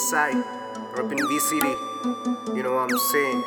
side, repping VCD. You know what I'm saying?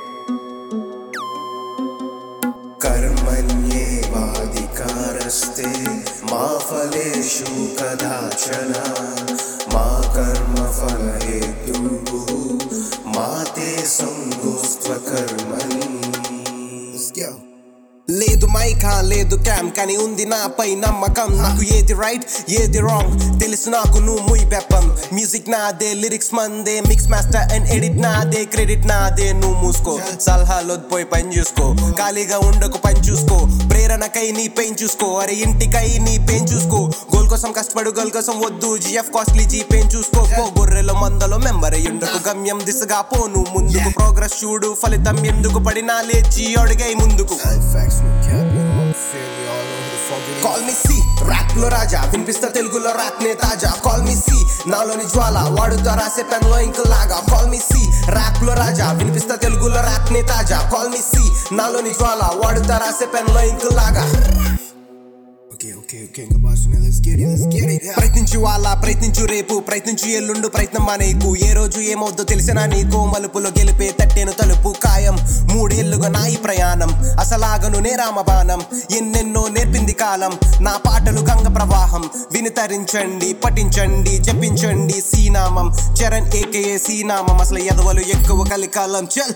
कर्मण्येवाधिकारस्ते मा फलेषु कदाचन मा कर्मफलहेतुः मा ते सङ्गोस्त्वकर्मणि Let's go. లేదు మైకా లేదు క్యామ్ కానీ ఉంది నాపై నమ్మకం నాకు ఏది రైట్ ఏది రాంగ్ తెలుసు నాకు నువ్వు ముయ్ బెప్పం మ్యూజిక్ నాదే లిరిక్స్ మందే మిక్స్ మాస్టర్ అండ్ ఎడిట్ నాదే క్రెడిట్ నాదే నువ్వు మూసుకో సలహాలు పోయి పని చూసుకో ఖాళీగా ఉండకు పని చూసుకో ప్రేరణకై నీ పెయిన్ చూసుకో అరే ఇంటికై నీ పెయిన్ చూసుకో గోల్ కోసం కష్టపడు గోల్ కోసం వద్దు జిఎఫ్ కాస్ట్లీ జీ పెయిన్ చూసుకో పో గొర్రెల మందలో మెంబర్ ఉండకు గమ్యం దిశగా పోను ముందుకు ప్రోగ్రెస్ చూడు ఫలితం ఎందుకు పడినా లేచి అడుగై ముందుకు Facts no cap, you know I'm feeling you all over the fucking call me సి ర్యాప్ లో రాజా వినిపిస్తా తెలుగులో ర్యాప్ నే తాజా కాల్ మీ సి నాలోని జ్వాల వాడుతా రాసే పెన్ లో ఇంక లాగా కాల్ మీ సి ర్యాప్ లో రాజా వినిపిస్తా తెలుగులో ర్యాప్ నే తాజా కాల్ మీ సి నాలోని జ్వాల వాడుతా రాసే పెన్ లో ఇంక లాగా Okay, okay, okay, Kabasuna, let's get it, let's get it. Yeah. ప్రయత్నించు వాళ్ళ ప్రయత్నించు రేపు ప్రయత్నించు ఎల్లుండు ప్రయత్నం మానేకు ఏ రోజు ఏమవుద్దో తెలిసినా నీకు మలుపులో గెలిపే తట్టేను తలుపు ఖాయం మూడేళ్లుగా నా ఈ ప్రయాణం అసలాగను నే రామబాణం ఎన్నెన్నో నేర్పింది కాలం నా పాటలు గంగ ప్రవాహం వినితరించండి పఠించండి జపించండి సీనామం చరణ్ ఏకేఏ సీనామం అసలు ఎదవలు ఎక్కువ కలికాలం చల్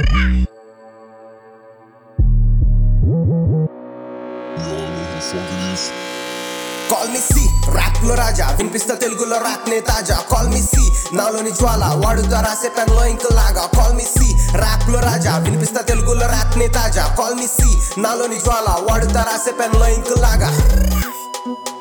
కాల్ మీ సి ర్యాప్ లో రాజా వినిపిస్తా తెలుగులో ర్యాప్ నే తాజా కాల్ మీ సి నాలోని జ్వాల వాడుతా రాసే పెన్ లో ఇంక లాగా కాల్ మీ సి ర్యాప్ లో రాజా వినిపిస్తా తెలుగులో ర్యాప్ నే తాజా కాల్ మీ సి నాలోని జ్వాల వాడుతా రాసే పెన్ లో ఇంక లాగా